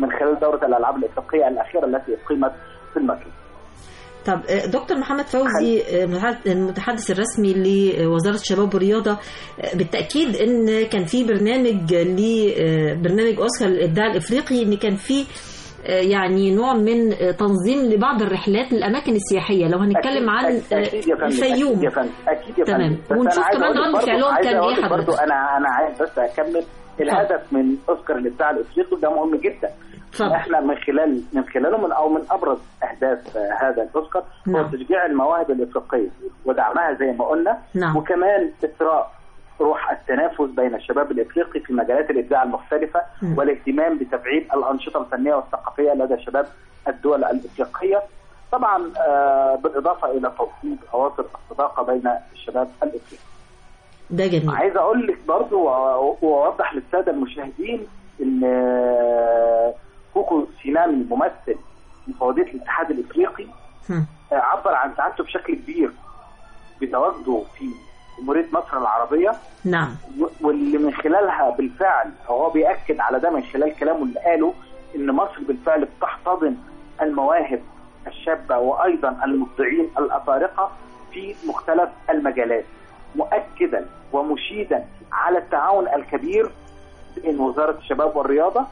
من خلال دوره الالعاب الافريقيه الاخيره التي اقيمت في المغرب. طب آه، دكتور محمد فوزي آه، المتحد- المتحدث الرسمي لوزارة الشباب والرياضة آه، بالتأكيد إن كان في برنامج لبرنامج أوسكار للإبداع الإفريقي إن كان في آه، يعني نوع من آه، تنظيم لبعض الرحلات للأماكن السياحية لو هنتكلم عن أكيد- آه، اكيد يا فندم الفيوم اكيد يا فندم اكيد يا تمام. فندم بس ونشوف أنا عايز كمان أقول رد برضو- فعلهم عايز كان إيه أقول حضرتك؟ برضو انا انا عايز بس اكمل الهدف من اوسكار الابداع الافريقي ده مهم جدا اتفضل. احنا من خلال من خلاله من او من ابرز اهداف آه، هذا الاوسكار هو نعم. تشجيع المواهب الافريقيه ودعمها زي ما قلنا نعم. وكمان اثراء روح التنافس بين الشباب الافريقي في مجالات الابداع المختلفه مم. والاهتمام بتبعيد الانشطه الفنيه والثقافيه لدى شباب الدول الافريقيه طبعا آه، بالاضافه الى توطيد اواصر الصداقه بين الشباب الافريقي ده جميل عايز اقول لك برضو و- واوضح للساده المشاهدين ان آه، كوكو سينامي ممثل مفوضيه الاتحاد الافريقي هم. آه، عبر عن سعادته بشكل كبير بتواجده في جمهوريه مصر العربيه نعم و- واللي من خلالها بالفعل هو بيأكد على ده من خلال كلامه اللي قاله ان مصر بالفعل بتحتضن المواهب الشابه وايضا المبدعين الافارقه في مختلف المجالات مؤكدا ومشيدا على التعاون الكبير بين وزاره الشباب والرياضه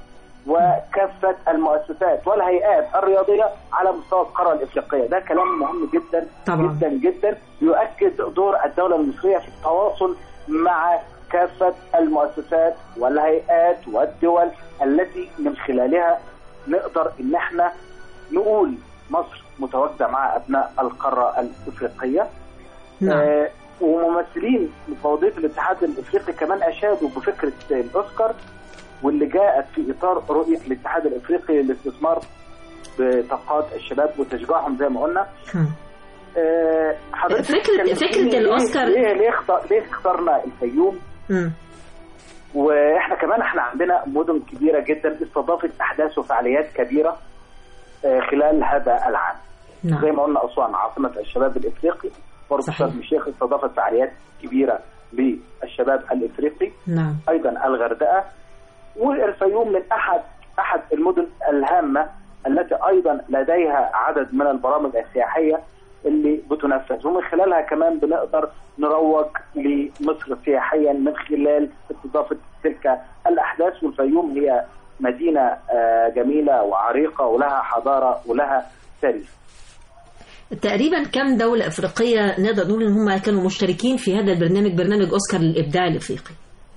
وكافه المؤسسات والهيئات الرياضيه على مستوى القاره الافريقيه ده كلام مهم جدا طبعا. جدا جدا يؤكد دور الدوله المصريه في التواصل مع كافه المؤسسات والهيئات والدول التي من خلالها نقدر ان احنا نقول مصر متواجده مع ابناء القاره الافريقيه نعم آه، وممثلين مفوضيه الاتحاد الافريقي كمان اشادوا بفكره الاوسكار واللي جاءت في اطار رؤيه الاتحاد الافريقي للاستثمار بطاقات الشباب وتشجيعهم زي ما قلنا هم. آه، حضرتك فكرة- كلمتيني فكرة ليه- الأوسكار- ليه ليه اختار ليه اخترنا الفيوم هم. واحنا كمان احنا عندنا مدن كبيره جدا استضافت احداث وفعاليات كبيره آه، خلال هذا العام زي نعم ما قلنا اسوان عاصمه الشباب الافريقي برضه صحيح. شرم الشيخ استضافت فعاليات كبيره للشباب الافريقي نعم ايضا الغردقه والفيوم من احد احد المدن الهامه التي ايضا لديها عدد من البرامج السياحيه اللي بتنفذ ومن خلالها كمان بنقدر نروج لمصر سياحيا من خلال استضافه تلك الاحداث والفيوم هي مدينه آه، جميله وعريقه ولها حضاره ولها تاريخ تقريبا كم دولة أفريقية نقدر نقول إن هم كانوا مشتركين في هذا البرنامج برنامج أوسكار للإبداع الإفريقي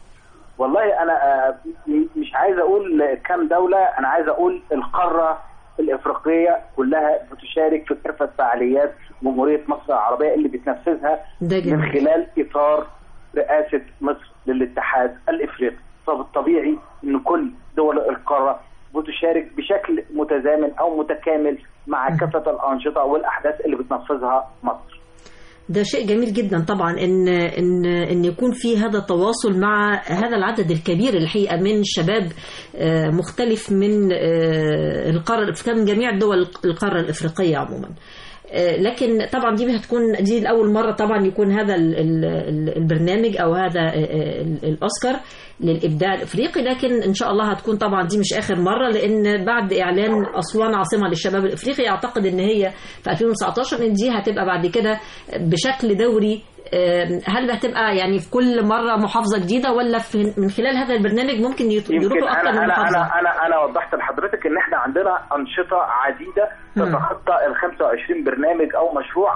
والله انا آه، م- مش عايز اقول كام دوله انا عايز اقول القاره الافريقيه كلها بتشارك في كافه فعاليات جمهوريه مصر العربيه اللي بتنفذها ده من جميل خلال اطار رئاسه مصر للاتحاد الافريقي فبالطبيعي ان كل دول القاره بتشارك بشكل متزامن او متكامل مع كافه الانشطه والاحداث اللي بتنفذها مصر ده شيء جميل جدا طبعا ان ان ان يكون في هذا التواصل مع هذا العدد الكبير الحقيقه من الشباب آه، مختلف من آه، القاره الافريقيه من جميع دول القاره الافريقيه عموما آه، لكن طبعا دي هتكون دي لاول مره طبعا يكون هذا ال- ال- ال- البرنامج او هذا آه، آه، ال- الاوسكار للابداع الافريقي لكن ان شاء الله هتكون طبعا دي مش اخر مره لان بعد اعلان اسوان عاصمه للشباب الافريقي اعتقد ان هي في 2019 ان دي هتبقى بعد كده بشكل دوري آه، هل هتبقى يعني في كل مره محافظه جديده ولا في من خلال هذا البرنامج ممكن يت- يمكن يروحوا انا اكتر من انا محافظه انا انا انا وضحت لحضرتك ان احنا عندنا انشطه عديده مم. تتخطى ال 25 برنامج او مشروع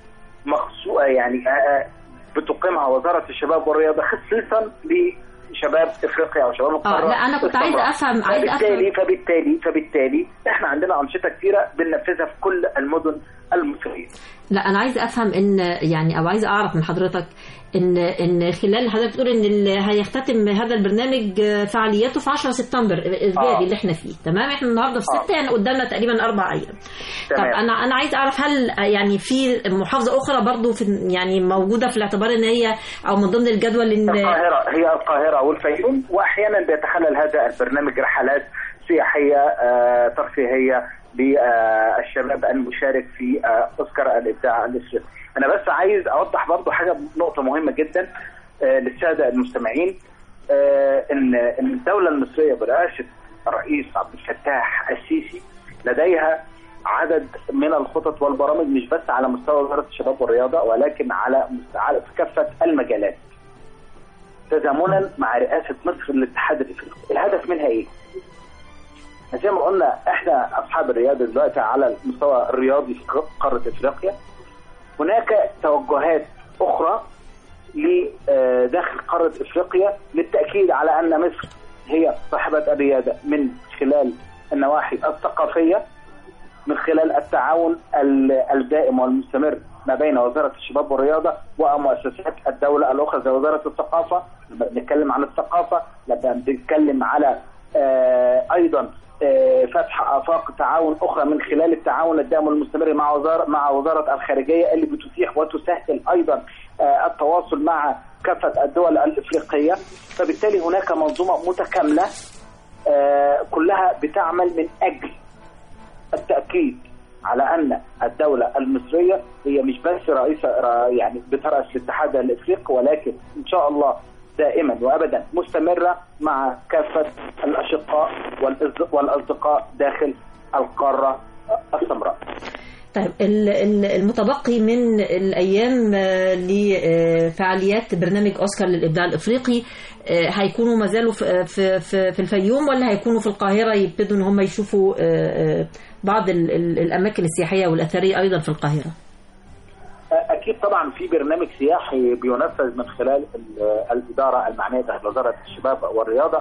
مخصوص يعني آه، آه، بتقيمها وزاره الشباب والرياضه خصيصا لشباب افريقيا او شباب القاره لا، أنا كنت عايزة السمراء. أفهم- عايزة فبالتالي فبالتالي فبالتالي احنا عندنا انشطه كثيره بننفذها في كل المدن المصريه لا انا عايزه افهم ان يعني او عايزه اعرف من حضرتك ان ان خلال حضرتك بتقول ان ال- هيختتم هذا البرنامج فعالياته في 10 سبتمبر الجاري آه. اللي احنا فيه تمام احنا النهارده في آه. 6 يعني قدامنا تقريبا اربع ايام طب تمام. انا انا عايزه اعرف هل يعني في محافظه اخرى برضو في يعني موجوده في الاعتبار ان هي او من ضمن الجدول ان القاهرة هي القاهرة والفيوم وأحيانا بيتخلل هذا البرنامج رحلات سياحية آه، ترفيهية للشباب المشارك في آه، أوسكار الإبداع الإفريقي أنا بس عايز أوضح برضو حاجة نقطة مهمة جدا آه، للسادة المستمعين آه، إن إن الدولة المصرية برئاسة الرئيس عبد الفتاح السيسي لديها عدد من الخطط والبرامج مش بس على مستوى وزاره الشباب والرياضه ولكن على على في كافه المجالات. تزامنا مع رئاسه مصر للاتحاد الافريقي، الهدف منها ايه؟ زي ما قلنا احنا اصحاب الرياضه دلوقتي على المستوى الرياضي في قاره افريقيا هناك توجهات اخرى لداخل قاره افريقيا للتاكيد على ان مصر هي صاحبه الرياده من خلال النواحي الثقافيه من خلال التعاون الدائم والمستمر ما بين وزاره الشباب والرياضه ومؤسسات الدوله الاخرى زي وزاره الثقافه لما بنتكلم عن الثقافه لما بنتكلم على آه ايضا آه فتح افاق تعاون اخرى من خلال التعاون الدائم والمستمر مع وزاره مع وزاره الخارجيه اللي بتتيح وتسهل ايضا آه التواصل مع كافه الدول الافريقيه فبالتالي هناك منظومه متكامله كلها بتعمل من اجل التاكيد على ان الدوله المصريه هي مش بس رئيسه يعني بتراس الاتحاد الافريقي ولكن ان شاء الله دائما وابدا مستمره مع كافه الاشقاء والاصدقاء داخل القاره السمراء. طيب المتبقي من الايام لفعاليات برنامج اوسكار للابداع الافريقي هيكونوا ما زالوا في في في الفيوم ولا هيكونوا في القاهره يبتدوا ان هم يشوفوا بعض الاماكن السياحيه والاثريه ايضا في القاهره؟ اكيد طبعا في برنامج سياحي بينفذ من خلال الاداره المعنيه داخل وزاره الشباب والرياضه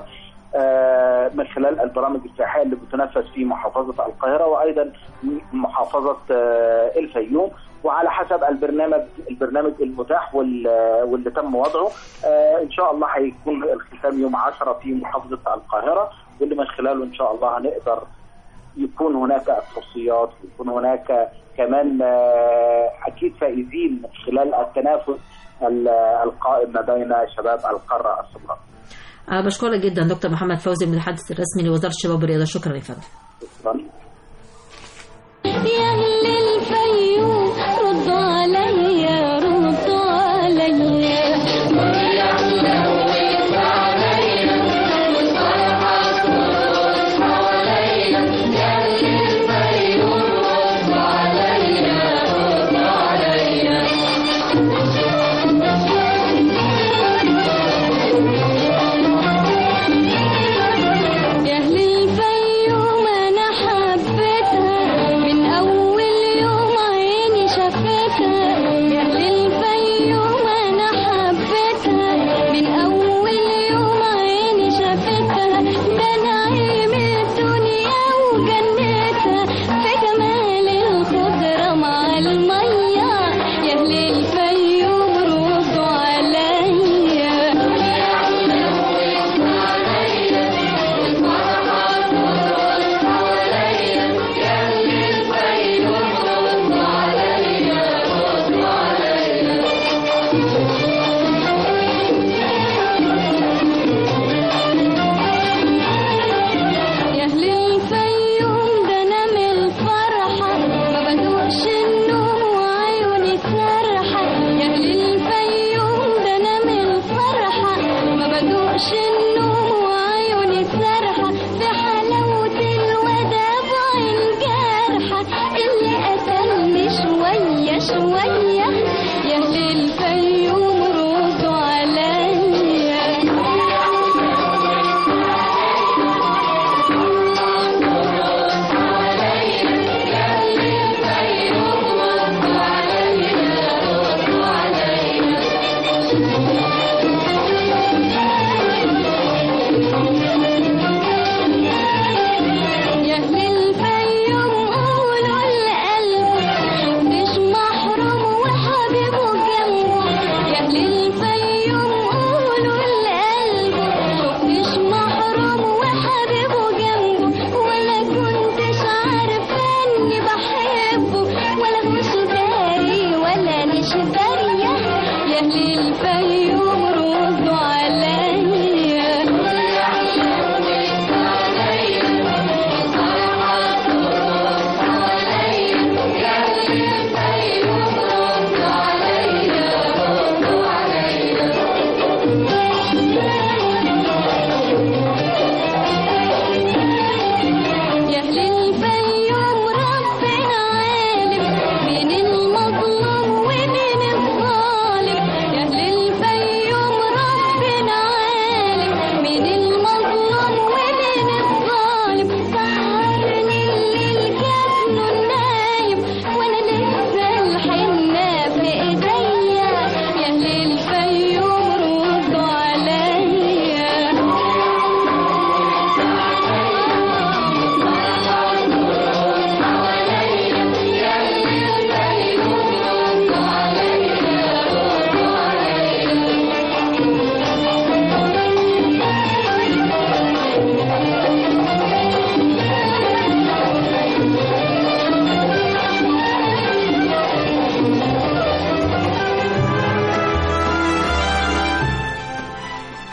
من خلال البرامج السياحيه اللي بتنفذ في محافظه القاهره وايضا محافظه الفيوم وعلى حسب البرنامج البرنامج المتاح واللي تم وضعه ان شاء الله هيكون الختام يوم 10 في محافظه القاهره واللي من خلاله ان شاء الله هنقدر يكون هناك توصيات ويكون هناك كمان اكيد فائزين من خلال التنافس القائم ما بين شباب القاره السمراء. أنا بشكرك جدا دكتور محمد فوزي المتحدث الرسمي لوزارة الشباب والرياضة شكرا يا فندم شكرا يا أهل الفيوم ردوا عليا ردوا عليا يا أهل الفيوم أنا حبيتها من أول يوم عيني شافتها يا أهل الفيوم أنا حبيتها من أول يوم عيني شافتها ده نعيم الدنيا وجنتها في جمال الخضرة مع المية يا أهل الفيوم ردوا عليا يا أهل الفيوم ده أنا من الفرحة ما بدوقش النوم وعيوني سرحة يا أهل الفيوم ده أنا من الفرحة ما بدوقش النوم وعيوني سرحة في حلاوة الوداع الجرحة اللي قتلني شوية شوية يا أهل الفيوم ردوا عليا يا أهل الفيوم قولوا القلب مش محروم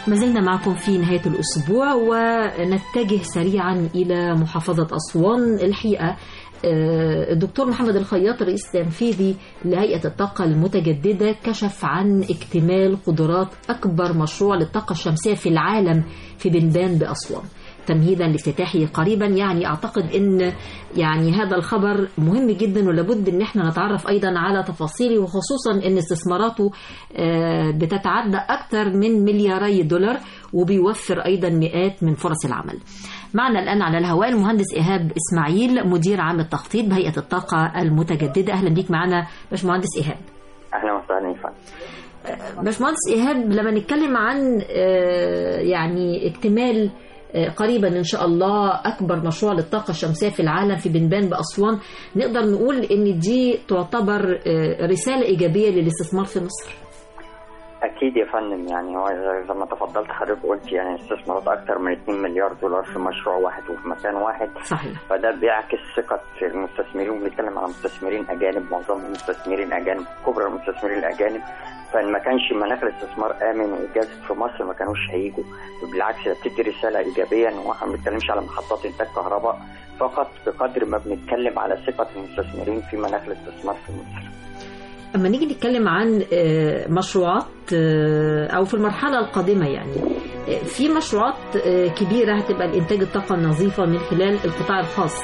ما زلنا معكم في نهاية الأسبوع ونتجه سريعا إلى محافظة أسوان الحقيقة آه، الدكتور محمد الخياط الرئيس التنفيذي لهيئة الطاقة المتجددة كشف عن اكتمال قدرات أكبر مشروع للطاقة الشمسية في العالم في بنبان بأسوان تمهيدا لافتتاحه قريبا يعني اعتقد ان يعني هذا الخبر مهم جدا ولابد ان احنا نتعرف ايضا على تفاصيله وخصوصا ان استثماراته آه، بتتعدى اكثر من ملياري دولار وبيوفر ايضا مئات من فرص العمل. معنا الان على الهواء المهندس ايهاب اسماعيل مدير عام التخطيط بهيئه الطاقه المتجدده اهلا بيك معنا باشمهندس ايهاب. اهلا وسهلا يا فندم باشمهندس ايهاب لما نتكلم عن آه، يعني اكتمال آه، قريبا ان شاء الله اكبر مشروع للطاقه الشمسيه في العالم في بنبان باسوان نقدر نقول ان دي تعتبر آه، رساله ايجابيه للاستثمار في مصر اكيد يا فندم يعني هو زي- زي ما تفضلت حضرتك قلت يعني استثمارات اكثر من 2 مليار دولار في مشروع واحد وفي مكان واحد صحيح فده بيعكس ثقة المستثمرين وبنتكلم على مستثمرين أجانب معظمهم مستثمرين أجانب كبرى المستثمرين الأجانب فإن ما كانش مناخ الاستثمار آمن وجاذب في مصر ما كانوش هيجوا بالعكس ده بتدي رسالة إيجابية إن هو إحنا ما بنتكلمش على محطات إنتاج كهرباء فقط بقدر ما بنتكلم على ثقة المستثمرين في مناخ الاستثمار في مصر. اما نيجي نتكلم عن آه، مشروعات آه، او في المرحله القادمه يعني آه، في مشروعات آه، كبيره هتبقى لانتاج الطاقه النظيفه من خلال القطاع الخاص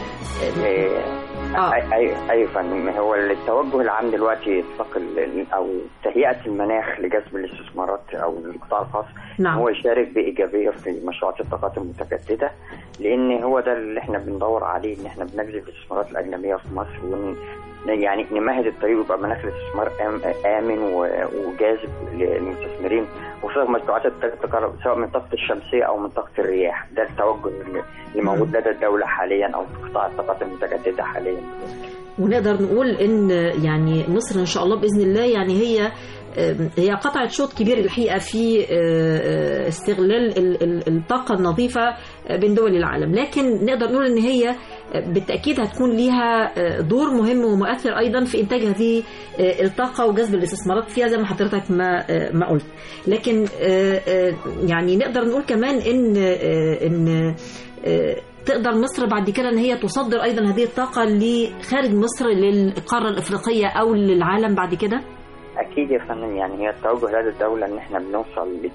إيه، آه. أي- اي اي فندم هو التوجه العام دلوقتي اطلاق ال- او تهيئه المناخ لجذب الاستثمارات او القطاع الخاص نعم. هو يشارك بايجابيه في مشروعات الطاقات المتجدده لان هو ده اللي احنا بندور عليه ان احنا بنجذب الاستثمارات الاجنبيه في مصر ون يعني نمهد الطريق ويبقى مناخ الاستثمار آم- امن و- وجاذب للمستثمرين وخصوصا مشروعات الطاقه الكهرباء سواء من طاقه الشمسيه او من طاقه الرياح ده التوجه اللي- اللي موجود لدى الدوله حاليا او في قطاع الطاقات المتجدده حاليا ونقدر نقول ان يعني مصر ان شاء الله باذن الله يعني هي هي قطعت شوط كبير الحقيقه في استغلال ال- ال- الطاقه النظيفه بين دول العالم لكن نقدر نقول ان هي بالتاكيد هتكون ليها دور مهم ومؤثر ايضا في انتاج هذه الطاقه وجذب الاستثمارات فيها زي ما حضرتك ما ما قلت لكن يعني نقدر نقول كمان ان ان تقدر مصر بعد كده ان هي تصدر ايضا هذه الطاقه لخارج مصر للقاره الافريقيه او للعالم بعد كده اكيد يا فندم يعني هي التوجه لدى الدوله ان احنا بنوصل ل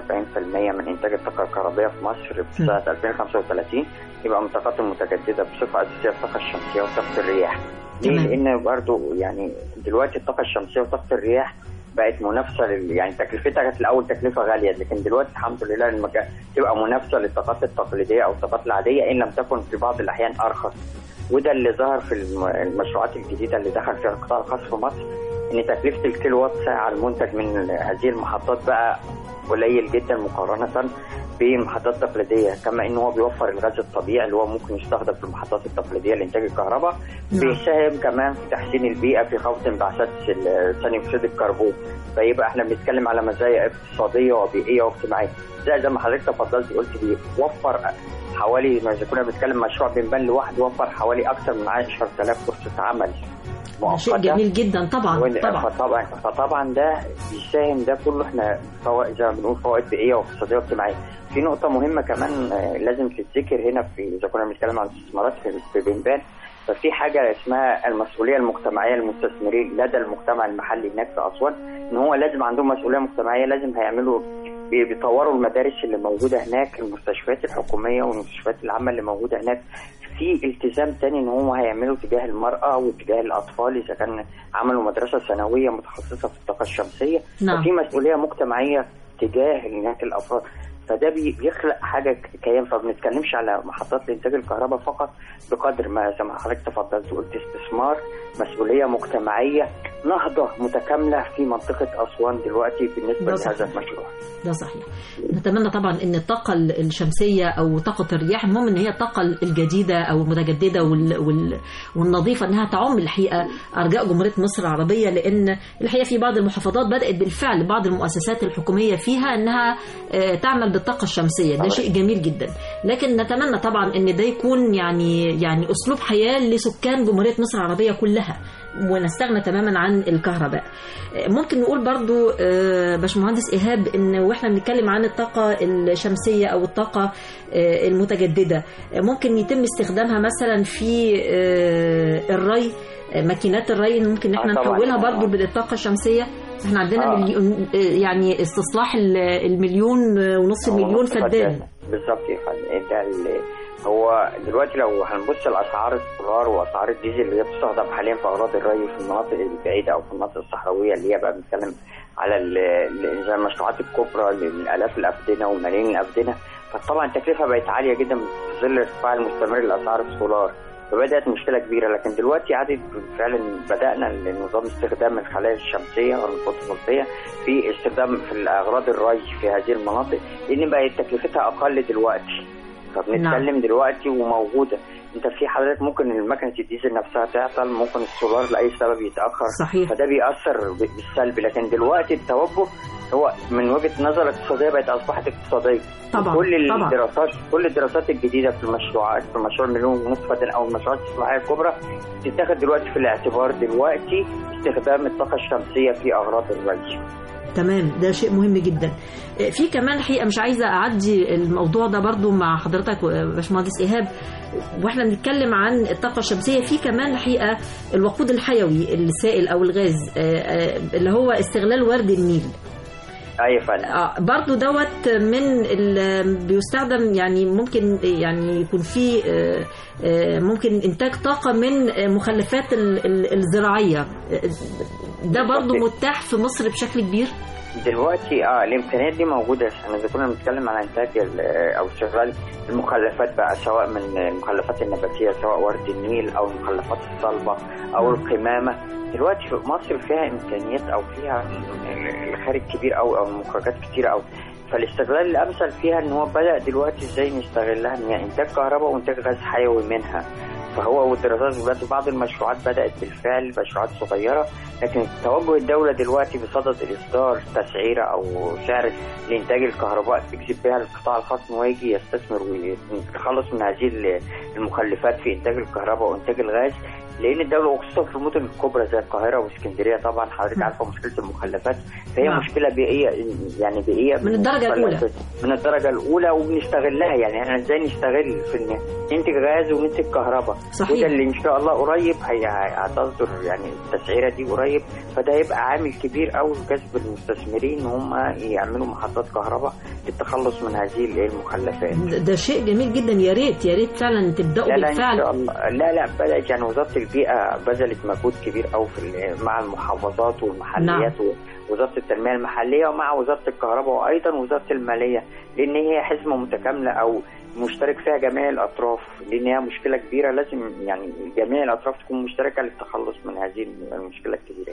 42% من انتاج الطاقه الكهربائيه في مصر في سنه 2035 يبقى من الطاقات المتجدده بصفه اساسيه الطاقه الشمسيه وطاقه الرياح. ليه؟ تمام. لان برضو يعني دلوقتي الطاقه الشمسيه وطاقه الرياح بقت منافسه لل... يعني تكلفتها كانت الاول تكلفه غاليه لكن دلوقتي الحمد لله المكان تبقى منافسه للطاقات التقليديه او الطاقات العاديه ان لم تكن في بعض الاحيان ارخص وده اللي ظهر في الم- المشروعات الجديده اللي دخل فيها القطاع الخاص في مصر ان تكلفه الكيلو وات ساعه المنتج من هذه المحطات بقى قليل جدا مقارنه بمحطات تقليديه كما ان هو بيوفر الغاز الطبيعي اللي هو ممكن يستخدم في المحطات التقليديه لانتاج الكهرباء نعم. بيساهم كمان في تحسين البيئه في خفض انبعاثات ال- ثاني اكسيد الكربون فيبقى احنا بنتكلم على مزايا اقتصاديه وبيئيه واجتماعيه زي زي ما حضرتك تفضلت قلت بيوفر حوالي ما اذا كنا بنتكلم مشروع بنبان لوحده وفر حوالي اكثر من 10000 فرصه عمل شيء مؤقته جميل جدا طبعا وإن- طبعا فطبعا فطبعا ده بيساهم ده كله احنا فوائد زي ما بنقول فوائد بيئيه واقتصاديه واجتماعيه. في نقطه مهمه كمان آه، لازم تتذكر هنا في اذا كنا بنتكلم عن الاستثمارات في في بنبان ففي حاجه اسمها المسؤوليه المجتمعيه للمستثمرين لدى المجتمع المحلي هناك في اسوان ان هو لازم عندهم مسؤوليه مجتمعيه لازم هيعملوا بي- بيطوروا المدارس اللي موجوده هناك المستشفيات الحكوميه والمستشفيات العامه اللي موجوده هناك في التزام تاني ان هم هيعملوا تجاه المراه وتجاه الاطفال اذا كان عملوا مدرسه ثانويه متخصصه في الطاقه الشمسيه نعم. ففي مسؤوليه مجتمعيه تجاه هناك الافراد فده بي- بيخلق حاجه ك- كيان فبنتكلمش على محطات لانتاج الكهرباء فقط بقدر ما زي ما حضرتك تفضلت وقلت استثمار مسؤوليه مجتمعيه نهضه متكامله في منطقه اسوان دلوقتي بالنسبه ده لهذا صحيح. المشروع ده صحيح نتمنى طبعا ان الطاقه الشمسيه او طاقه الرياح المهم ان هي الطاقه الجديده او المتجدده وال وال والنظيفه انها تعم الحقيقه ارجاء جمهوريه مصر العربيه لان الحقيقه في بعض المحافظات بدات بالفعل بعض المؤسسات الحكوميه فيها انها آه، تعمل بالطاقه الشمسيه ده طبعاً. شيء جميل جدا لكن نتمنى طبعا ان ده يكون يعني يعني اسلوب حياه لسكان جمهوريه مصر العربيه كلها ونستغنى تماما عن الكهرباء آه، ممكن نقول برضو آه، باشمهندس إيهاب إن وإحنا بنتكلم عن الطاقة الشمسية أو الطاقة آه، المتجددة آه، ممكن يتم استخدامها مثلا في آه، الري آه، ماكينات الري ممكن احنا آه، طبعاً. نحولها برضو آه. بالطاقة الشمسية احنا عندنا آه. مليون آه، يعني استصلاح ال- المليون آه، ونص هو مليون نص فدان بالظبط يا فندم ده ال- هو دلوقتي لو هنبص لاسعار السولار واسعار الديزل اللي هي بتستخدم حاليا في اغراض الري في المناطق البعيده او في المناطق الصحراويه اللي هي بقى بنتكلم على ال- ال- زي المشروعات الكبرى اللي من الاف الافدنه وملايين الافدنه فطبعا التكلفه بقت عاليه جدا في ظل الارتفاع المستمر لاسعار السولار فبدات مشكله كبيره لكن دلوقتي عادت فعلا بدانا لنظام استخدام الخلايا الشمسيه او الفوتوفولتيه في استخدام في اغراض الري في هذه المناطق لان بقت تكلفتها اقل دلوقتي فبنتكلم دلوقتي وموجوده انت في حضرتك ممكن المكنه الديزل نفسها تعطل ممكن السولار لاي سبب يتاخر صحيح فده بيأثر ب- بالسلب لكن دلوقتي التوجه هو من وجهه نظر الاقتصاديه بقت اصبحت اقتصاديه طبعا كل طبعا الدراسات كل الدراسات الجديده في المشروعات في مشروع مليون ونصف فدان او المشروعات الصناعيه الكبرى تتاخد دلوقتي في الاعتبار دلوقتي استخدام الطاقه الشمسيه في اغراض الري تمام ده شيء مهم جدا آه، في كمان الحقيقه مش عايزه اعدي الموضوع ده برضو مع حضرتك آه، باشمهندس ايهاب واحنا بنتكلم عن الطاقه الشمسيه في كمان الحقيقه الوقود الحيوي السائل او الغاز آه، آه، اللي هو استغلال ورد النيل اي فندم آه، برضو دوت من ال- بيستخدم يعني ممكن يعني يكون في آه، آه، ممكن انتاج طاقه من آه، مخلفات ال- ال- الزراعيه آه، ده برضو متاح في مصر بشكل كبير دلوقتي اه الامكانيات دي موجوده احنا اذا كنا بنتكلم على انتاج ال- او استغلال المخلفات بقى سواء من المخلفات النباتيه سواء ورد النيل او المخلفات الصلبه او القمامه دلوقتي في مصر فيها امكانيات او فيها الخارج كبير او او المخرجات كتير او فالاستغلال الامثل فيها ان هو بدا دلوقتي ازاي نستغلها ان هي انتاج كهرباء وانتاج غاز حيوي منها فهو والدراسات دلوقتي بعض المشروعات بدات بالفعل مشروعات صغيره لكن توجه الدوله دلوقتي بصدد الاصدار تسعيره او سعر لانتاج الكهرباء تجذب بها القطاع الخاص ان هو يجي يستثمر ويتخلص من هذه المخلفات في انتاج الكهرباء وانتاج الغاز لان الدوله وخصوصا في المدن الكبرى زي القاهره واسكندريه طبعا حضرتك عارفه مشكله المخلفات فهي نعم. مشكله بيئيه يعني بيئيه من الدرجة الأولى. من الدرجه الاولى وبنستغلها يعني احنا ازاي نستغل في ان ننتج غاز وننتج كهرباء صحيح. وده اللي ان شاء الله قريب هي- هتصدر يعني التسعيره دي قريب فده هيبقى عامل كبير قوي لجذب المستثمرين ان هم يعملوا محطات كهرباء للتخلص من هذه الإيه المخلفات ده شيء جميل جدا يا ريت يا ريت فعلا تبداوا لا لا ان بالفعل شاء الله لا لا بدات يعني وزاره البيئه بذلت مجهود كبير قوي في ال- مع المحافظات والمحليات نعم. وزاره التنميه المحليه ومع وزاره الكهرباء وايضا وزاره الماليه لان هي حزمه متكامله او مشترك فيها جميع الاطراف لان هي مشكله كبيره لازم يعني جميع الاطراف تكون مشتركه للتخلص من هذه المشكله الكبيره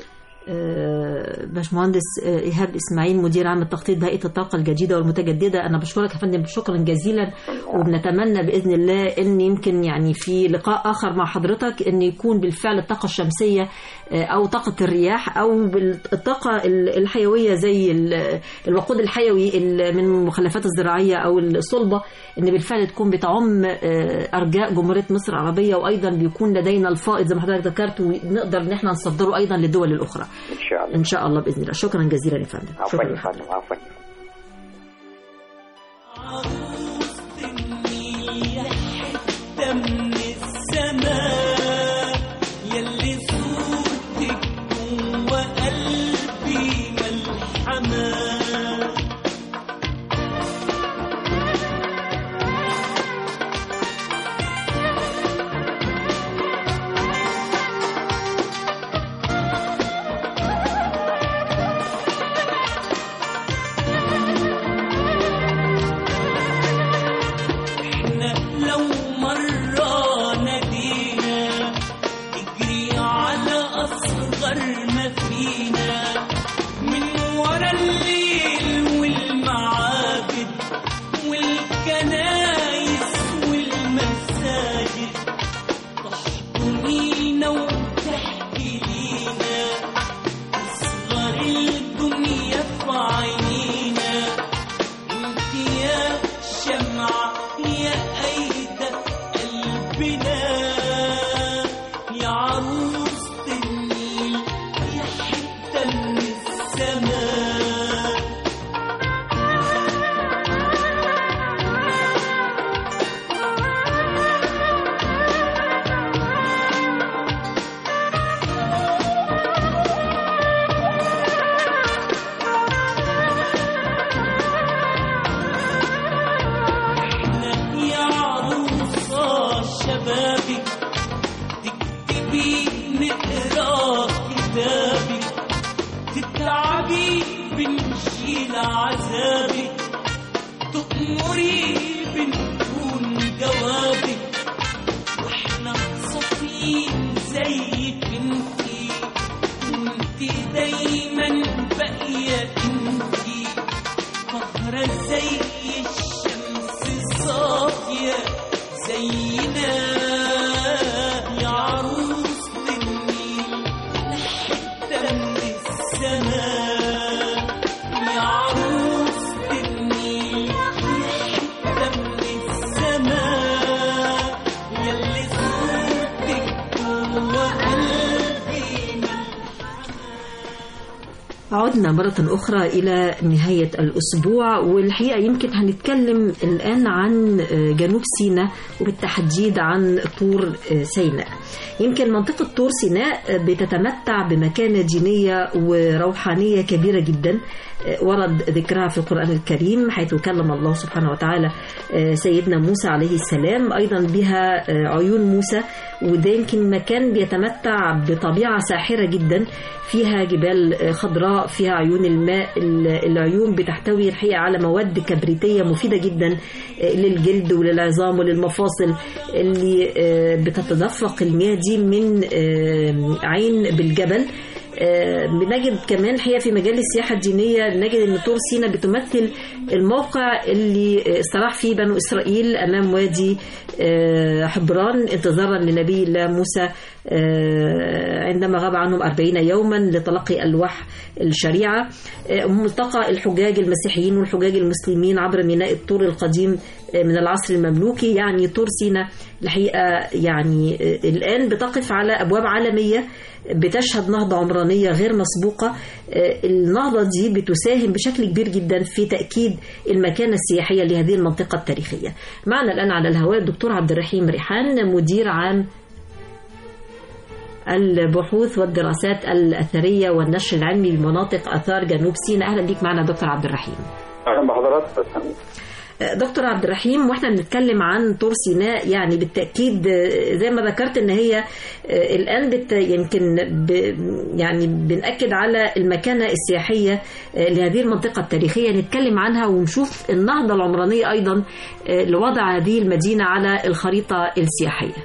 آه، باشمهندس آه، ايهاب اسماعيل مدير عام التخطيط بهيئه الطاقه الجديده والمتجدده انا بشكرك يا فندم شكرا جزيلا وبنتمنى باذن الله ان يمكن يعني في لقاء اخر مع حضرتك ان يكون بالفعل الطاقه الشمسيه آه، او طاقه الرياح او الطاقه ال- الحيويه زي ال- الوقود الحيوي ال- من المخلفات الزراعيه او الصلبه ان بالفعل تكون بتعم آه، ارجاء جمهوريه مصر العربيه وايضا بيكون لدينا الفائض زي ما حضرتك ذكرت ونقدر ان احنا نصدره ايضا للدول الاخرى ان شاء الله ان شاء الله باذن الله شكرا جزيلا يا فندم عفوا شكرا يا لحضرتك. فندم عفوا من السماء يلي صورتك جوا قلبي ملحمة بابك تكتبي نقرا كتابك تتعبي بنشيل عذابك تأمري بنكون جوابك واحنا صافيين زيك انتي وانتي دايما باقية انتي فخرة زي الشمس صافية زينا يا عروس النيل لحتة من السماء يا عروس النيل لحتة من السماء يلي صورتك جوا قلبي عدنا مرة أخرى إلى نهاية الأسبوع والحقيقة يمكن هنتكلم الآن عن جنوب سيناء وبالتحديد عن طور سيناء يمكن منطقة طور سيناء بتتمتع بمكانة دينية وروحانية كبيرة جدا ورد ذكرها في القرآن الكريم حيث كلم الله سبحانه وتعالى سيدنا موسى عليه السلام أيضا بها عيون موسى وده يمكن مكان بيتمتع بطبيعة ساحرة جدا فيها جبال خضراء فيها عيون الماء العيون بتحتوي الحقيقة على مواد كبريتية مفيدة جدا للجلد وللعظام وللمفاصل اللي بتتدفق المياه دي من عين بالجبل بنجد كمان الحقيقه في مجال السياحه الدينيه نجد ان طور سيناء بتمثل الموقع اللي استراح فيه بنو اسرائيل امام وادي حبران انتظارا لنبي الله موسى عندما غاب عنهم أربعين يوما لتلقي ألواح الشريعة ملتقى الحجاج المسيحيين والحجاج المسلمين عبر ميناء الطور القديم من العصر المملوكي يعني طور سيناء الحقيقة يعني الآن بتقف على أبواب عالمية بتشهد نهضة عمرانية غير مسبوقة النهضة دي بتساهم بشكل كبير جدا في تأكيد المكانة السياحية لهذه المنطقة التاريخية معنا الآن على الهواء الدكتور عبد الرحيم ريحان مدير عام البحوث والدراسات الأثرية والنشر العلمي بمناطق أثار جنوب سيناء أهلا بك معنا دكتور عبد الرحيم اهلا بحضرتك دكتور عبد الرحيم واحنا بنتكلم عن طور سيناء يعني بالتاكيد زي ما ذكرت ان هي الان بت يمكن ب يعني بناكد على المكانه السياحيه لهذه المنطقه التاريخيه نتكلم عنها ونشوف النهضه العمرانيه ايضا لوضع هذه المدينه على الخريطه السياحيه.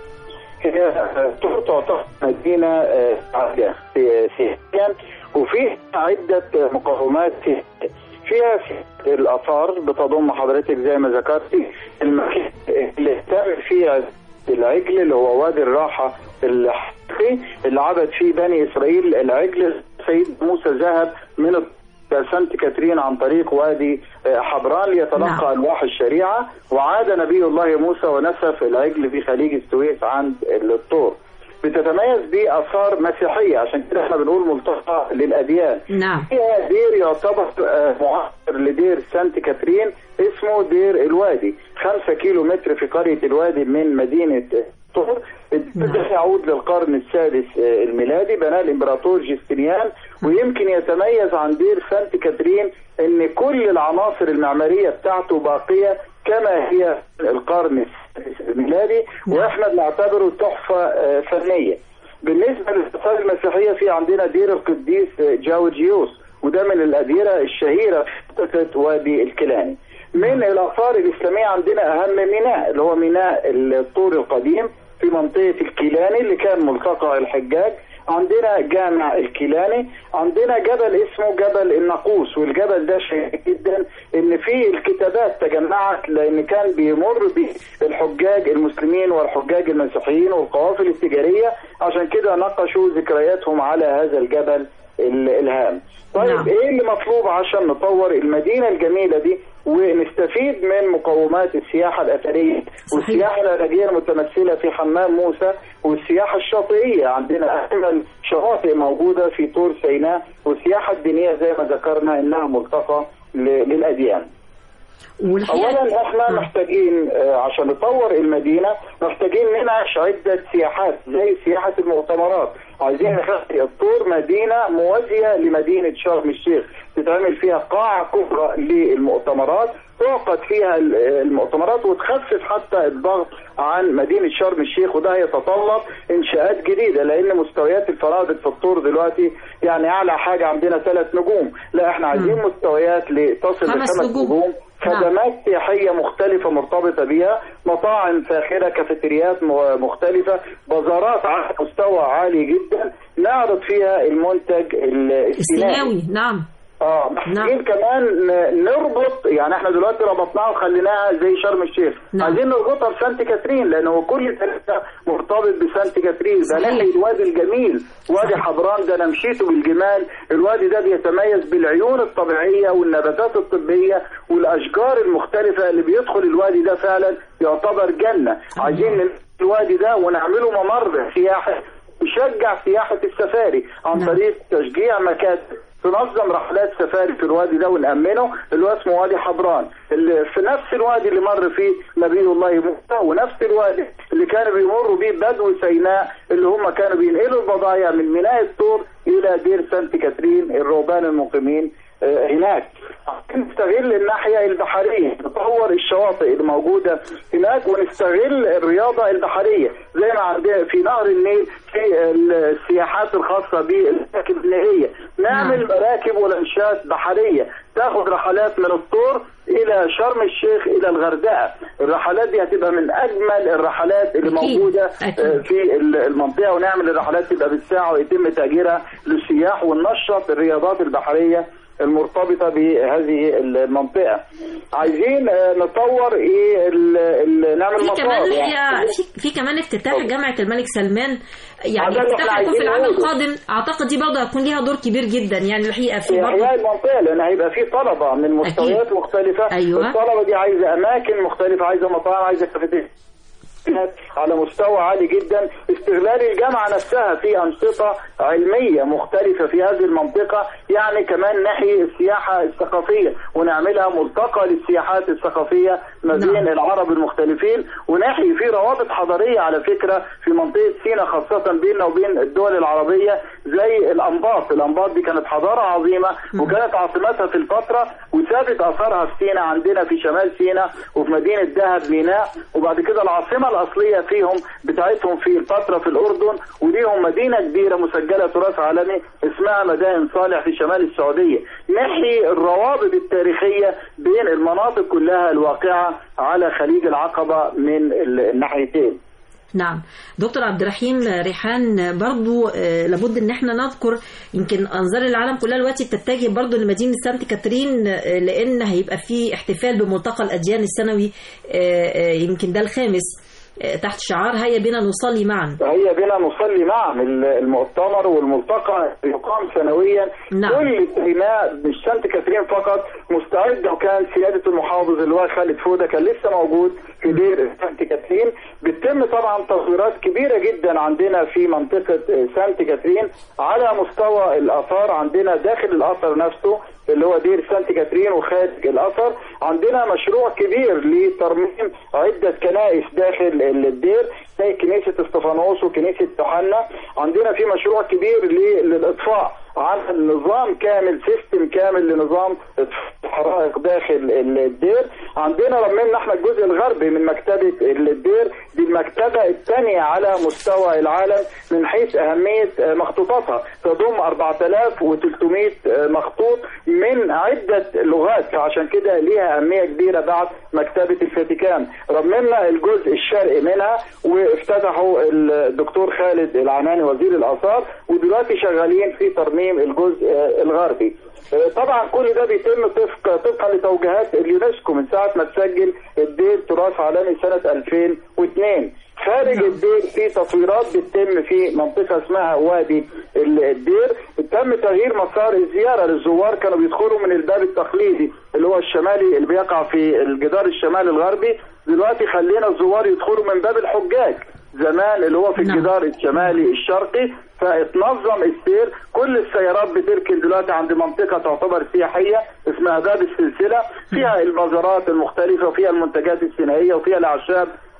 هي تعتبر مدينه عاليه سياحيا وفيها عده مقومات فيها في الاثار بتضم حضرتك زي ما ذكرتي المكان اللي اهتم فيه العجل اللي هو وادي الراحه الحقيقي اللي عبد فيه بني اسرائيل العجل سيد موسى ذهب من سانت كاترين عن طريق وادي حبران ليتلقى الواح الشريعه وعاد نبي الله موسى ونسف العجل في خليج السويس عند الطور بتتميز باثار مسيحيه عشان كده احنا بنقول ملتقى للاديان نعم فيها دير يعتبر معاصر لدير سانت كاترين اسمه دير الوادي خمسة كيلو متر في قرية الوادي من مدينة طور ده يعود للقرن السادس الميلادي بناه الامبراطور جستنيان ويمكن يتميز عن دير سانت كاترين ان كل العناصر المعماريه بتاعته باقيه كما هي القرن السادس الميلادي واحنا بنعتبره تحفه فنيه. بالنسبه للاثار المسيحيه في عندنا دير القديس جاورجيوس وده من الاديره الشهيره في منطقه وادي الكيلاني. من الاثار الاسلاميه عندنا اهم ميناء اللي هو ميناء الطور القديم في منطقه الكيلاني اللي كان ملتقى الحجاج عندنا جامع الكيلاني عندنا جبل اسمه جبل الناقوس والجبل ده شهير جدا ان فيه الكتابات تجمعت لان كان بيمر بالحجاج المسلمين والحجاج المسيحيين والقوافل التجاريه عشان كده نقشوا ذكرياتهم على هذا الجبل الهام طيب نعم. ايه اللي مطلوب عشان نطور المدينه الجميله دي ونستفيد من مقومات السياحه الاثريه والسياحه العلاجيه المتمثله في حمام موسى والسياحه الشاطئيه عندنا اجمل شواطئ موجوده في طور سيناء والسياحه الدينيه زي ما ذكرنا انها ملتقى للاديان اولا احنا محتاجين عشان نطور المدينه محتاجين ننعش عده سياحات زي سياحه المؤتمرات عايزين نخلي الطور مدينه موازيه لمدينه شرم الشيخ تتعمل فيها قاعه كبرى للمؤتمرات تعقد فيها ال- المؤتمرات وتخفف حتى الضغط عن مدينه شرم الشيخ وده يتطلب انشاءات جديده لان مستويات الفرادق في الطور دلوقتي يعني اعلى حاجه عندنا ثلاث نجوم لا احنا عايزين مستويات لتصل خمس لخمس نجوم. نجوم نعم. خدمات سياحيه مختلفه مرتبطه بيها مطاعم فاخره كافيتريات م- مختلفه بازارات على مستوى عالي جدا نعرض فيها المنتج ال- السيناوي السيناوي نعم اه محتاجين كمان ن- نربط يعني احنا دلوقتي ربطناها وخليناها زي شرم الشيخ نعم. عايزين نربطها بسانت كاترين لان هو كل ثلاثه مرتبط بسانت كاترين ده صحيح. ناحيه الوادي الجميل وادي حضران ده انا مشيته بالجمال الوادي ده بيتميز بالعيون الطبيعيه والنباتات الطبيه والاشجار المختلفه اللي بيدخل الوادي ده فعلا يعتبر جنه عايزين ننقل الوادي ده ونعمله ممر سياحي يشجع سياحه السفاري عن نعم. طريق تشجيع مكاتب تنظم رحلات سفاري في الوادي ده ونأمنه اللي هو اسمه وادي حبران اللي في نفس الوادي اللي مر فيه نبي الله موسى ونفس الوادي اللي كانوا بيمروا بيه بدو سيناء اللي هم كانوا بينقلوا البضائع من ميناء الطور الى دير سانت كاترين الرهبان المقيمين آه، هناك نستغل الناحية البحرية نطور الشواطئ اللي موجودة هناك ونستغل الرياضة البحرية زي ما عندنا في نهر النيل في السياحات الخاصة بالمراكب النهائية نعمل نعم. مراكب ولانشات بحرية تاخد رحلات من الطور الى شرم الشيخ الى الغردقه الرحلات دي هتبقى من اجمل الرحلات اللي أكيد. موجوده أكيد. آه، في ال- المنطقه ونعمل الرحلات تبقى بالساعه ويتم تاجيرها للسياح وننشط الرياضات البحريه المرتبطه بهذه المنطقه عايزين آه، نطور ايه ال- ال- نعمل في مطار كمان يعني. الحقيقه في, في كمان افتتاح جامعه الملك سلمان يعني هذا اللي افتتاح احنا هيكون في عايزين العام نقوله. القادم اعتقد دي برضه هيكون ليها دور كبير جدا يعني الحقيقه في في برضه احياء المنطقه لان هيبقى في طلبه من مستويات مختلفه أيوة. الطلبه دي عايزه اماكن مختلفه عايزه مطاعم عايزه كافيتيريا على مستوى عالي جدا استغلال الجامعة نفسها في أنشطة علمية مختلفة في هذه المنطقة يعني كمان نحيي السياحة الثقافية ونعملها ملتقى للسياحات الثقافية ما نعم. بين العرب المختلفين ونحيي في روابط حضارية على فكرة في منطقة سينا خاصة بيننا وبين الدول العربية زي الأنباط الأنباط دي كانت حضارة عظيمة وكانت عاصمتها في الفترة وسابت أثرها في سينا عندنا في شمال سينا وفي مدينة دهب ميناء وبعد كده العاصمة الأصلية فيهم بتاعتهم في الفترة في الأردن وليهم مدينة كبيرة مسجلة تراث عالمي اسمها مدائن صالح في شمال السعودية نحيي الروابط التاريخية بين المناطق كلها الواقعة على خليج العقبة من ال- الناحيتين نعم دكتور عبد الرحيم ريحان برضو آه، لابد ان احنا نذكر يمكن انظار العالم كلها دلوقتي بتتجه برضو لمدينه سانت كاترين آه، لان هيبقى في احتفال بملتقى الاديان السنوي آه، آه، يمكن ده الخامس آه، تحت شعار هيا بنا نصلي معا هي بنا نصلي معا ال- المؤتمر والملتقى يقام سنويا نعم. كل سيناء مش سانت كاترين فقط مستعد وكان سياده المحافظ اللي هو خالد فوده كان لسه موجود في دير سانت كاترين بتتم طبعا تصويرات كبيره جدا عندنا في منطقه سانت كاترين على مستوى الاثار عندنا داخل الاثر نفسه اللي هو دير سانت كاترين وخارج الاثر عندنا مشروع كبير لترميم عده كنائس داخل الدير زي كنيسه استفانوس وكنيسه يوحنا عندنا في مشروع كبير ل- للاطفاء عن نظام كامل سيستم كامل لنظام الحرائق داخل الدير عندنا رمينا احنا الجزء الغربي من مكتبه الدير دي المكتبه الثانيه على مستوى العالم من حيث اهميه آه، مخطوطاتها تضم 4300 آه، مخطوط من عده لغات فعشان كده ليها اهميه كبيره بعد مكتبه الفاتيكان رممنا الجزء الشرقي منها وافتتحوا الدكتور خالد العناني وزير الاثار ودلوقتي شغالين في ترميم الجزء آه، الغربي آه، طبعا كل ده بيتم طبق طبقا لتوجيهات اليونسكو من ساعه ما تسجل الدير تراث عالمي سنه 2002 خارج الدير في تطويرات بتتم في منطقه اسمها وادي ال- الدير تم تغيير مسار الزياره للزوار كانوا بيدخلوا من الباب التقليدي اللي هو الشمالي اللي بيقع في الجدار الشمالي الغربي دلوقتي خلينا الزوار يدخلوا من باب الحجاج زمان اللي هو في نعم. الجدار الشمالي الشرقي فاتنظم السير كل السيارات بتركن دلوقتي عند منطقة تعتبر سياحية اسمها باب السلسلة فيها المزارات المختلفة وفيها المنتجات السينائية وفيها الأعشاب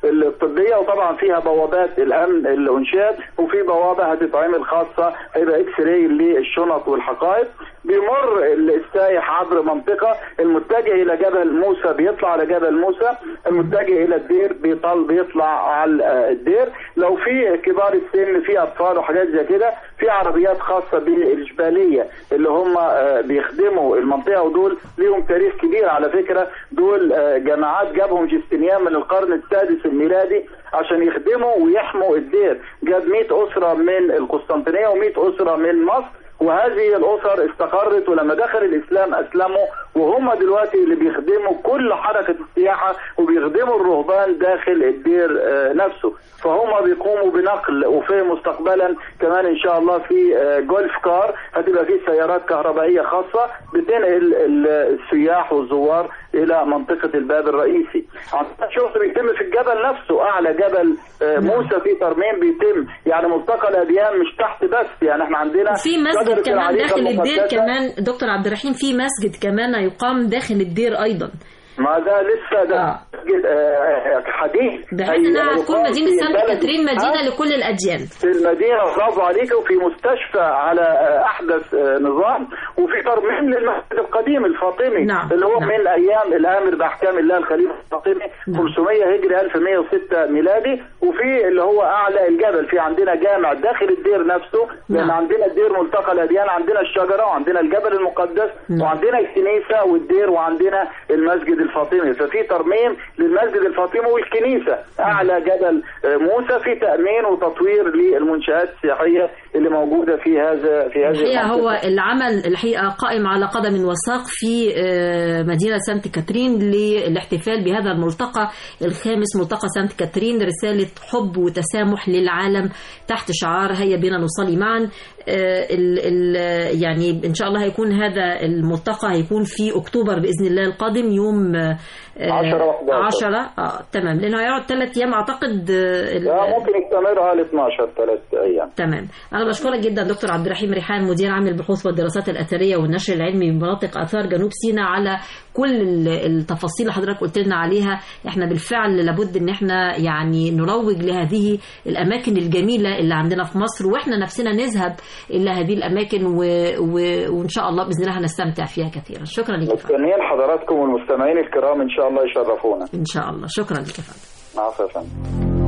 الطبيه وطبعا فيها بوابات الامن اللي انشئت وفي بوابه هتتعمل خاصه هيبقى اكس راي للشنط والحقائب بيمر السائح عبر منطقه المتجه الى جبل موسى بيطلع على جبل موسى المتجه الى الدير بيطل بيطلع على آه، الدير لو في كبار السن في اطفال وحاجات زي كده في عربيات خاصه بالجباليه اللي هم آه، بيخدموا المنطقه ودول ليهم تاريخ كبير على فكره دول آه، جماعات جابهم جستنيان من القرن السادس الميلادي عشان يخدموا ويحموا الدير جاب 100 اسره من القسطنطينيه و100 اسره من مصر وهذه الاسر استقرت ولما دخل الاسلام اسلموا وهم دلوقتي اللي بيخدموا كل حركه السياحه وبيخدموا الرهبان داخل الدير آه، نفسه فهم بيقوموا بنقل وفي مستقبلا كمان ان شاء الله في آه، جولف كار هتبقى في سيارات كهربائيه خاصه بتنقل ال- السياح والزوار الى منطقه الباب الرئيسي عندنا شغل بيتم في الجبل نفسه اعلى جبل آه، موسى في ترميم بيتم يعني ملتقى الاديان مش تحت بس يعني احنا عندنا في مسجد شجرة كمان العريقة داخل الدير المقدسة. كمان دكتور عبد الرحيم في مسجد كمان هيقام داخل الدير ايضا ما ده لسه ده آه. مسجد، آه، حديث بحيث انها هي- هتكون يقام مدينه في سانت البلد. كاترين مدينه آه. لكل الاديان في المدينه برافو عليك وفي مستشفى على آه، احدث آه، نظام وفي ترميم للمسجد القديم الفاطمي نعم، اللي هو نعم. من ايام الامر باحكام الله الخليفه الفاطمي نعم. 500 هجري 1106 ميلادي وفي اللي هو اعلى الجبل في عندنا جامع داخل الدير نفسه لان نعم. عندنا الدير ملتقى الاديان عندنا الشجره وعندنا الجبل المقدس نعم. وعندنا الكنيسه والدير وعندنا المسجد الفاطمي ففي ترميم للمسجد الفاطمي والكنيسه اعلى جبل آه، موسى في تامين وتطوير للمنشات السياحيه اللي موجوده في هذا في هذه الحقيقه المنطقة. هو العمل الحقيقه قائم على قدم وساق في آه، مدينه سانت كاترين للاحتفال بهذا الملتقى الخامس ملتقى سانت كاترين رساله حب وتسامح للعالم تحت شعار هيا بنا نصلي معا آه، ال ال يعني ان شاء الله هيكون هذا الملتقى هيكون في اكتوبر باذن الله القادم يوم آه، 10 و11. 10 اه تمام لانه هيقعد ثلاث ايام اعتقد آه، ال- لا ممكن يستمر على 12 ثلاث ايام تمام انا بشكرك جدا دكتور عبد الرحيم ريحان مدير عام البحوث والدراسات الاثريه والنشر العلمي بمناطق اثار جنوب سيناء على كل ال- التفاصيل اللي حضرتك قلت لنا عليها احنا بالفعل لابد ان احنا يعني نروج لهذه الاماكن الجميله اللي عندنا في مصر واحنا نفسنا نذهب الى هذه الاماكن و... و... وان شاء الله باذن الله هنستمتع فيها كثيرا شكرا لك يا فندم. مستنيين حضراتكم والمستمعين الكرام ان شاء الله يشرفونا ان شاء الله شكرا لك يا فندم عفوا يا فندم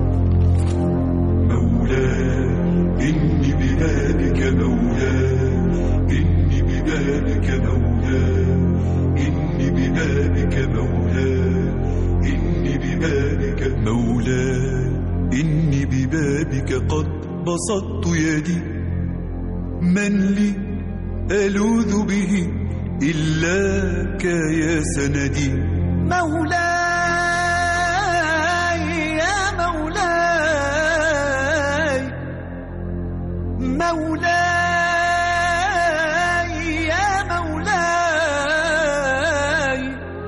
مولاي إني ببابك مولاي إني ببابك مولاي إني ببابك مولاي إني ببابك مولاي إني ببابك قد بسطت يدي من لي ألوذ به إلاك يا سندي مولاي يا مولاي مولاي يا مولاي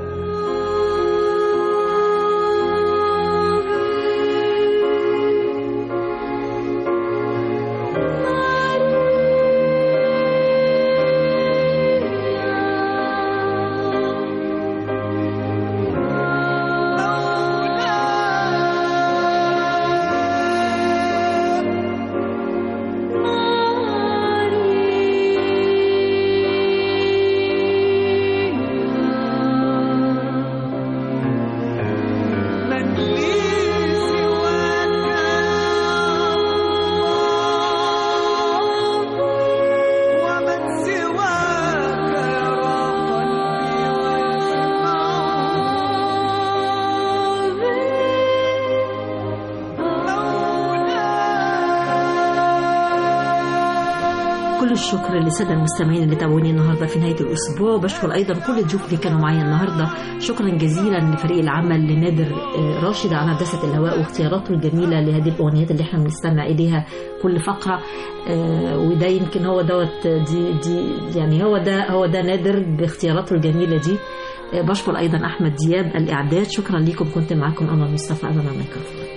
من لي سواك ومن سواك يرى قلبي كل الشكر للساده المستمعين اللي تابعوني النهارده في نهايه الاسبوع وبشكر ايضا كل الضيوف اللي كانوا معايا النهارده شكرا جزيلا لفريق العمل لنادر آه، راشد على هندسه الهواء واختياراته الجميله لهذه الاغنيات اللي احنا بنستمع اليها كل فقره آه، وده يمكن هو دوت دي دي يعني هو ده هو ده نادر باختياراته الجميله دي آه، بشكر ايضا احمد دياب الاعداد شكرا لكم كنت معاكم امل مصطفى امام الميكروفون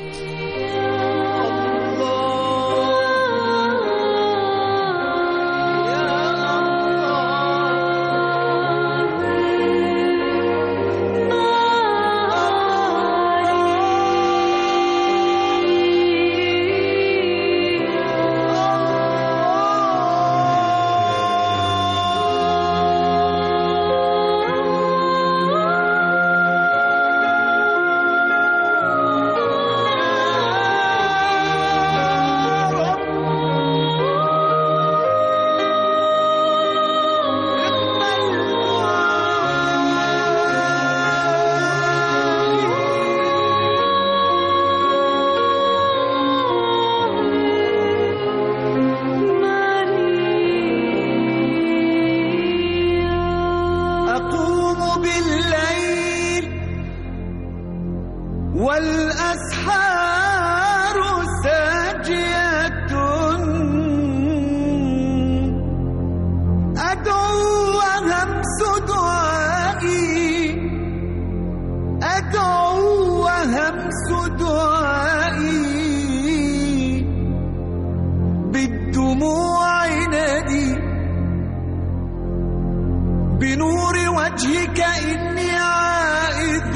بنور وجهك إني عائد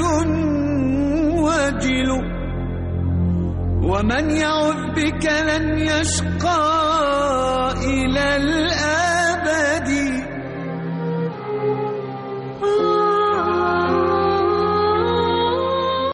وجل ومن يعذ بك لن يشقى إلى الآن